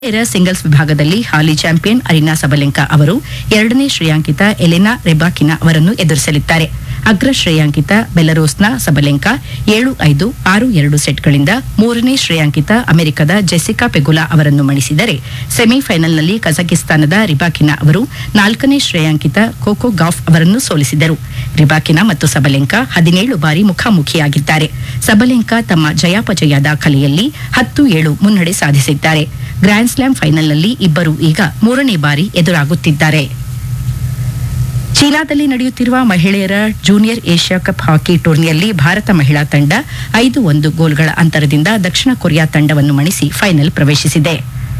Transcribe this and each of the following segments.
ಮಹಿಳೆಯರ ಸಿಂಗಲ್ಸ್ ವಿಭಾಗದಲ್ಲಿ ಹಾಲಿ champion arena ಸಬಲೆಂಕಾ ಅವರು ಎರಡನೇ ಶ್ರೇಯಾಂಕಿತ ಎಲೆನಾ ರೆಬಾಕಿನಾ ಅವರನ್ನು ಎದುರಿಸಲಿದ್ದಾರೆ ಅಗ್ರ ಶ್ರೇಯಾಂಕಿತ ಬೆಲರೋಸ್ನ ಸಬಲೆಂಕಾ ಏಳು ಐದು ಆರು ಎರಡು ಸೆಟ್ಗಳಿಂದ ಮೂರನೇ ಶ್ರೇಯಾಂಕಿತ ಅಮೆರಿಕದ ಜೆಸಿಕಾ ಪೆಗುಲಾ ಅವರನ್ನು ಮಣಿಸಿದರೆ ಸೆಮಿಫೈನಲ್ನಲ್ಲಿ ಕಜಕಿಸ್ತಾನದ ರಿಬಾಕಿನಾ ಅವರು ನಾಲ್ಕನೇ ಶ್ರೇಯಾಂಕಿತ ಕೋಕೋ ಗಾಫ್ ಅವರನ್ನು ಸೋಲಿಸಿದರು ರಿಬಾಕಿನಾ ಮತ್ತು ಸಬಲೆಂಕಾ ಹದಿನೇಳು ಬಾರಿ ಮುಖಾಮುಖಿಯಾಗಿದ್ದಾರೆ ಸಬಲೆಂಕಾ ತಮ್ಮ ಜಯಾಪಜಯ ದಾಖಲೆಯಲ್ಲಿ ಹತ್ತು ಏಳು ಮುನ್ನಡೆ ಸಾಧಿಸಿದ್ದಾರೆ ಗ್ರ್ಯಾಂಡ್ ಸ್ಲಾಮ್ ಫೈನಲ್ನಲ್ಲಿ ಇಬ್ಬರು ಈಗ ಮೂರನೇ ಬಾರಿ ಎದುರಾಗುತ್ತಿದ್ದಾರೆ ಚೀನಾದಲ್ಲಿ ನಡೆಯುತ್ತಿರುವ ಮಹಿಳೆಯರ ಜೂನಿಯರ್ ಏಷ್ಯಾ ಕಪ್ ಹಾಕಿ ಟೂರ್ನಿಯಲ್ಲಿ ಭಾರತ ಮಹಿಳಾ ತಂಡ ಐದು ಒಂದು ಗೋಲ್ಗಳ ಅಂತರದಿಂದ ದಕ್ಷಿಣ ಕೊರಿಯಾ ತಂಡವನ್ನು ಮಣಿಸಿ ಫೈನಲ್ ಪ್ರವೇಶಿಸಿದೆ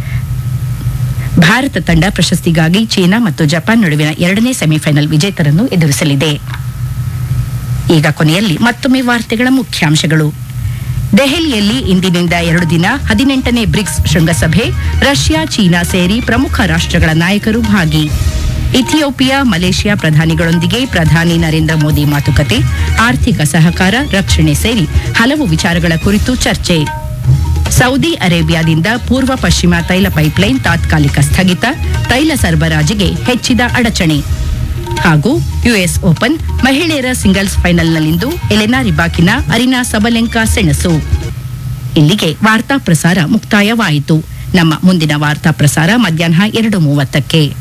ಭಾರತ ತಂಡ ಪ್ರಶಸ್ತಿಗಾಗಿ ಚೀನಾ ಮತ್ತು ಜಪಾನ್ ನಡುವಿನ ಎರಡನೇ ಸೆಮಿಫೈನಲ್ ವಿಜೇತರನ್ನು ಎದುರಿಸಲಿದೆ ಈಗ ಕೊನೆಯಲ್ಲಿ ಮತ್ತೊಮ್ಮೆ ವಾರ್ತೆಗಳ ಮುಖ್ಯಾಂಶಗಳು ದೆಹಲಿಯಲ್ಲಿ ಇಂದಿನಿಂದ ಎರಡು ದಿನ ಹದಿನೆಂಟನೇ ಬ್ರಿಕ್ಸ್ ಶೃಂಗಸಭೆ ರಷ್ಯಾ ಚೀನಾ ಸೇರಿ ಪ್ರಮುಖ ರಾಷ್ಟ್ರಗಳ ನಾಯಕರು ಭಾಗಿ ಇಥಿಯೋಪಿಯಾ ಮಲೇಷ್ಯಾ ಪ್ರಧಾನಿಗಳೊಂದಿಗೆ ಪ್ರಧಾನಿ ನರೇಂದ್ರ ಮೋದಿ ಮಾತುಕತೆ ಆರ್ಥಿಕ ಸಹಕಾರ ರಕ್ಷಣೆ ಸೇರಿ ಹಲವು ವಿಚಾರಗಳ ಕುರಿತು ಚರ್ಚೆ ಸೌದಿ ಅರೇಬಿಯಾದಿಂದ ಪೂರ್ವ ಪಶ್ಚಿಮ ತೈಲ ಪೈಪ್ಲೈನ್ ತಾತ್ಕಾಲಿಕ ಸ್ಥಗಿತ ತೈಲ ಸರಬರಾಜಿಗೆ ಹೆಚ್ಚಿದ ಅಡಚಣೆ ಹಾಗೂ ಯುಎಸ್ ಓಪನ್ ಮಹಿಳೆಯರ ಸಿಂಗಲ್ಸ್ ಫೈನಲ್ನಲ್ಲಿಂದು ಎಲೆನಾ ರಿಬಾಕಿನ ಅರಿನಾ ಸಬಲೆಂಕಾ ಸೆಣಸು ಇಲ್ಲಿಗೆ ವಾರ್ತಾ ಪ್ರಸಾರ ಮುಕ್ತಾಯವಾಯಿತು ನಮ್ಮ ಮುಂದಿನ ವಾರ್ತಾ ಪ್ರಸಾರ ಮಧ್ಯಾಹ್ನ ಎರಡು ಮೂವತ್ತಕ್ಕೆ